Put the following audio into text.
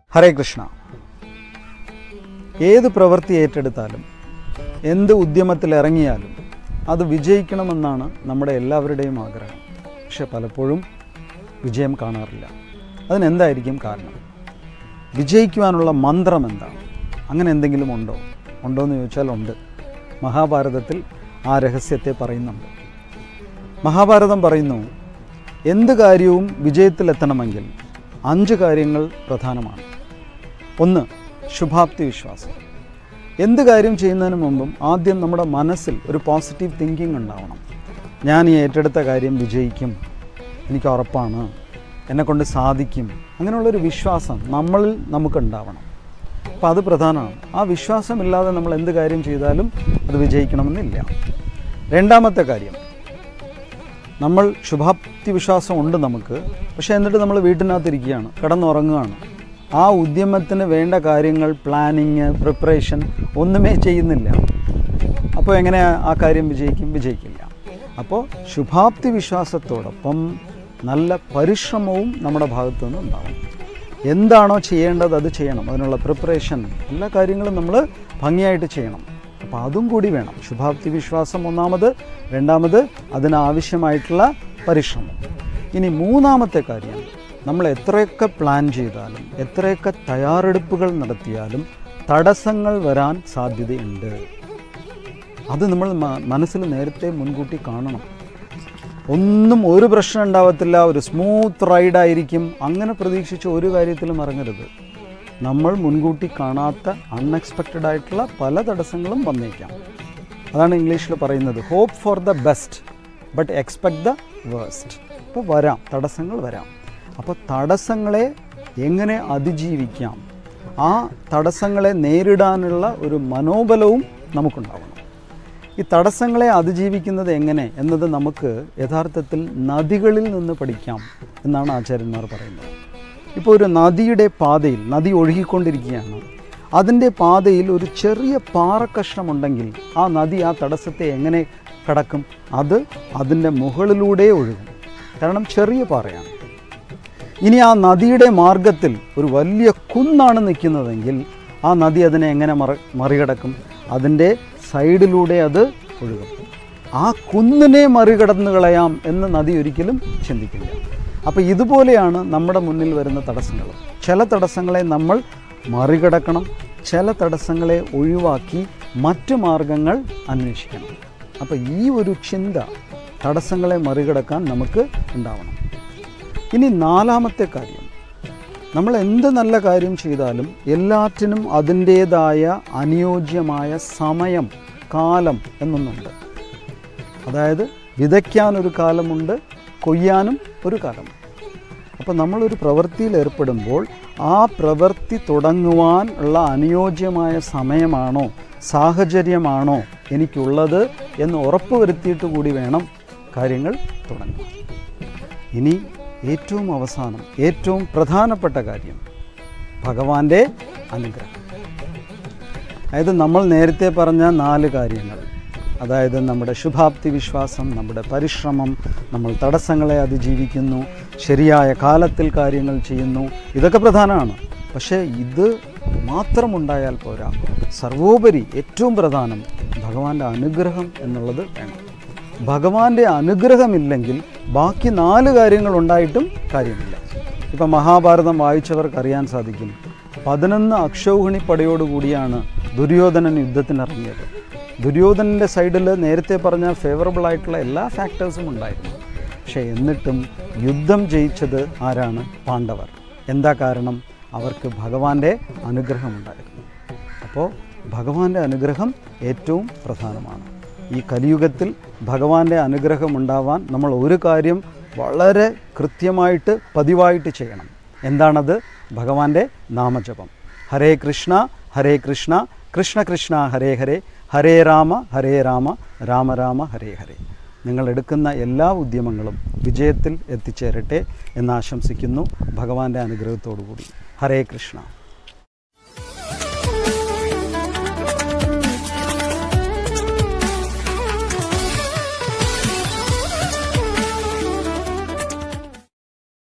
ഹരേ കൃഷ്ണ ഏത് പ്രവൃത്തി ഏറ്റെടുത്താലും എന്ത് ഉദ്യമത്തിൽ ഇറങ്ങിയാലും അത് വിജയിക്കണമെന്നാണ് നമ്മുടെ എല്ലാവരുടെയും ആഗ്രഹം പക്ഷെ പലപ്പോഴും വിജയം കാണാറില്ല അതിനെന്തായിരിക്കും കാരണം വിജയിക്കുവാനുള്ള മന്ത്രം എന്താണ് അങ്ങനെ എന്തെങ്കിലും ഉണ്ടോ ഉണ്ടോ എന്ന് ചോദിച്ചാൽ ഉണ്ട് മഹാഭാരതത്തിൽ ആ രഹസ്യത്തെ പറയുന്നുണ്ട് മഹാഭാരതം പറയുന്നു എന്ത് കാര്യവും വിജയത്തിലെത്തണമെങ്കിൽ അഞ്ച് കാര്യങ്ങൾ പ്രധാനമാണ് ഒന്ന് ശുഭാപ്തി വിശ്വാസം എന്ത് കാര്യം ചെയ്യുന്നതിന് മുമ്പും ആദ്യം നമ്മുടെ മനസ്സിൽ ഒരു പോസിറ്റീവ് തിങ്കിങ് ഉണ്ടാവണം ഞാൻ ഈ ഏറ്റെടുത്ത കാര്യം വിജയിക്കും എനിക്ക് ഉറപ്പാണ് എന്നെക്കൊണ്ട് സാധിക്കും അങ്ങനെയുള്ളൊരു വിശ്വാസം നമ്മളിൽ നമുക്കുണ്ടാവണം അപ്പോൾ അത് പ്രധാനമാണ് ആ വിശ്വാസമില്ലാതെ നമ്മൾ എന്ത് കാര്യം ചെയ്താലും അത് വിജയിക്കണമെന്നില്ല രണ്ടാമത്തെ കാര്യം നമ്മൾ ശുഭാപ്തി വിശ്വാസം ഉണ്ട് നമുക്ക് പക്ഷേ എന്നിട്ട് നമ്മൾ വീട്ടിനകത്തിരിക്കുകയാണ് കിടന്നുറങ്ങുകയാണ് ആ ഉദ്യമത്തിന് വേണ്ട കാര്യങ്ങൾ പ്ലാനിങ് പ്രിപ്പറേഷൻ ഒന്നുമേ ചെയ്യുന്നില്ല അപ്പോൾ എങ്ങനെ ആ കാര്യം വിജയിക്കും വിജയിക്കില്ല അപ്പോൾ ശുഭാപ്തി വിശ്വാസത്തോടൊപ്പം നല്ല പരിശ്രമവും നമ്മുടെ ഭാഗത്തു നിന്ന് ഉണ്ടാവണം എന്താണോ ചെയ്യേണ്ടത് അത് ചെയ്യണം അതിനുള്ള പ്രിപ്പറേഷൻ എല്ലാ കാര്യങ്ങളും നമ്മൾ ഭംഗിയായിട്ട് ചെയ്യണം അപ്പോൾ അതും കൂടി വേണം ശുഭാപ്തി വിശ്വാസം ഒന്നാമത് രണ്ടാമത് അതിനാവശ്യമായിട്ടുള്ള പരിശ്രമം ഇനി മൂന്നാമത്തെ കാര്യം നമ്മൾ എത്രയൊക്കെ പ്ലാൻ ചെയ്താലും എത്രയൊക്കെ തയ്യാറെടുപ്പുകൾ നടത്തിയാലും തടസ്സങ്ങൾ വരാൻ സാധ്യതയുണ്ട് അത് നമ്മൾ മ- മനസ്സിൽ നേരത്തെ മുൻകൂട്ടി കാണണം ഒന്നും ഒരു പ്രശ്നം ഉണ്ടാവത്തില്ല ഒരു സ്മൂത്ത് റൈഡായിരിക്കും അങ്ങനെ പ്രതീക്ഷിച്ച് ഒരു കാര്യത്തിലും ഇറങ്ങരുത് നമ്മൾ മുൻകൂട്ടി കാണാത്ത അൺഎക്സ്പെക്റ്റഡ് ആയിട്ടുള്ള പല തടസ്സങ്ങളും വന്നേക്കാം അതാണ് ഇംഗ്ലീഷിൽ പറയുന്നത് hope for the best but expect the worst അപ്പോൾ വരാം തടസ്സങ്ങൾ വരാം അപ്പോൾ തടസ്സങ്ങളെ എങ്ങനെ അതിജീവിക്കാം ആ തടസ്സങ്ങളെ നേരിടാനുള്ള ഒരു മനോബലവും നമുക്കുണ്ടാവണം ഈ തടസ്സങ്ങളെ അതിജീവിക്കുന്നത് എങ്ങനെ എന്നത് നമുക്ക് യഥാർത്ഥത്തിൽ നദികളിൽ നിന്ന് പഠിക്കാം എന്നാണ് ആചാര്യന്മാർ പറയുന്നത് ഇപ്പോൾ ഒരു നദിയുടെ പാതയിൽ നദി ഒഴുകിക്കൊണ്ടിരിക്കുകയാണ് അതിൻ്റെ പാതയിൽ ഒരു ചെറിയ പാറക്കഷ്ണമുണ്ടെങ്കിൽ ആ നദി ആ തടസ്സത്തെ എങ്ങനെ കടക്കും അത് അതിൻ്റെ മുകളിലൂടെ ഒഴുകും കാരണം ചെറിയ പാറയാണ് ഇനി ആ നദിയുടെ മാർഗത്തിൽ ഒരു വലിയ കുന്നാണ് നിൽക്കുന്നതെങ്കിൽ ആ നദി അതിനെ എങ്ങനെ മറ മറികടക്കും അതിൻ്റെ സൈഡിലൂടെ അത് ഒഴുകും ആ കുന്നിനെ മറികടന്ന് കളയാം എന്ന് നദി ഒരിക്കലും ചിന്തിക്കില്ല അപ്പോൾ ഇതുപോലെയാണ് നമ്മുടെ മുന്നിൽ വരുന്ന തടസ്സങ്ങൾ ചില തടസ്സങ്ങളെ നമ്മൾ മറികടക്കണം ചില തടസ്സങ്ങളെ ഒഴിവാക്കി മറ്റു മാർഗങ്ങൾ അന്വേഷിക്കണം അപ്പോൾ ഈ ഒരു ചിന്ത തടസ്സങ്ങളെ മറികടക്കാൻ നമുക്ക് ഉണ്ടാവണം ഇനി നാലാമത്തെ കാര്യം നമ്മൾ എന്ത് നല്ല കാര്യം ചെയ്താലും എല്ലാറ്റിനും അതിൻ്റേതായ അനുയോജ്യമായ സമയം കാലം എന്നൊന്നുണ്ട് അതായത് വിതയ്ക്കാൻ ഒരു കാലമുണ്ട് കൊയ്യാനും ഒരു കാലമുണ്ട് അപ്പോൾ നമ്മളൊരു പ്രവൃത്തിയിൽ ഏർപ്പെടുമ്പോൾ ആ പ്രവൃത്തി തുടങ്ങുവാൻ ഉള്ള അനുയോജ്യമായ സമയമാണോ സാഹചര്യമാണോ എനിക്കുള്ളത് എന്ന് ഉറപ്പ് വരുത്തിയിട്ട് കൂടി വേണം കാര്യങ്ങൾ തുടങ്ങാൻ ഇനി ഏറ്റവും അവസാനം ഏറ്റവും പ്രധാനപ്പെട്ട കാര്യം ഭഗവാന്റെ അനുഗ്രഹം അതായത് നമ്മൾ നേരത്തെ പറഞ്ഞ നാല് കാര്യങ്ങൾ അതായത് നമ്മുടെ ശുഭാപ്തി വിശ്വാസം നമ്മുടെ പരിശ്രമം നമ്മൾ തടസ്സങ്ങളെ അതിജീവിക്കുന്നു ശരിയായ കാലത്തിൽ കാര്യങ്ങൾ ചെയ്യുന്നു ഇതൊക്കെ പ്രധാനമാണ് പക്ഷേ ഇത് മാത്രമുണ്ടായാൽ പോരാ സർവോപരി ഏറ്റവും പ്രധാനം ഭഗവാന്റെ അനുഗ്രഹം എന്നുള്ളത് വേണം ഭഗവാന്റെ അനുഗ്രഹമില്ലെങ്കിൽ ബാക്കി നാല് കാര്യങ്ങൾ ഉണ്ടായിട്ടും കാര്യമില്ല ഇപ്പം മഹാഭാരതം വായിച്ചവർക്ക് അറിയാൻ സാധിക്കും പതിനൊന്ന് അക്ഷൗഹിണി പടയോടുകൂടിയാണ് ദുര്യോധനൻ യുദ്ധത്തിനിറങ്ങിയത് ദുര്യോധനൻ്റെ സൈഡിൽ നേരത്തെ പറഞ്ഞ ഫേവറബിൾ ആയിട്ടുള്ള എല്ലാ ഫാക്ടേഴ്സും ഉണ്ടായിരുന്നു പക്ഷേ എന്നിട്ടും യുദ്ധം ജയിച്ചത് ആരാണ് പാണ്ഡവർ എന്താ കാരണം അവർക്ക് ഭഗവാന്റെ അനുഗ്രഹമുണ്ടായിരുന്നു അപ്പോൾ ഭഗവാന്റെ അനുഗ്രഹം ഏറ്റവും പ്രധാനമാണ് ഈ കലിയുഗത്തിൽ ഭഗവാന്റെ അനുഗ്രഹം ഉണ്ടാവാൻ നമ്മൾ ഒരു കാര്യം വളരെ കൃത്യമായിട്ട് പതിവായിട്ട് ചെയ്യണം എന്താണത് ഭഗവാന്റെ നാമജപം ഹരേ കൃഷ്ണ ഹരേ കൃഷ്ണ കൃഷ്ണ കൃഷ്ണ ഹരേ ഹരേ ഹരേ രാമ ഹരേ രാമ രാമ രാമ ഹരേ ഹരേ നിങ്ങൾ എടുക്കുന്ന എല്ലാ ഉദ്യമങ്ങളും വിജയത്തിൽ എത്തിച്ചേരട്ടെ എന്ന് ആശംസിക്കുന്നു ഭഗവാന്റെ അനുഗ്രഹത്തോടു കൂടി ഹരേ കൃഷ്ണ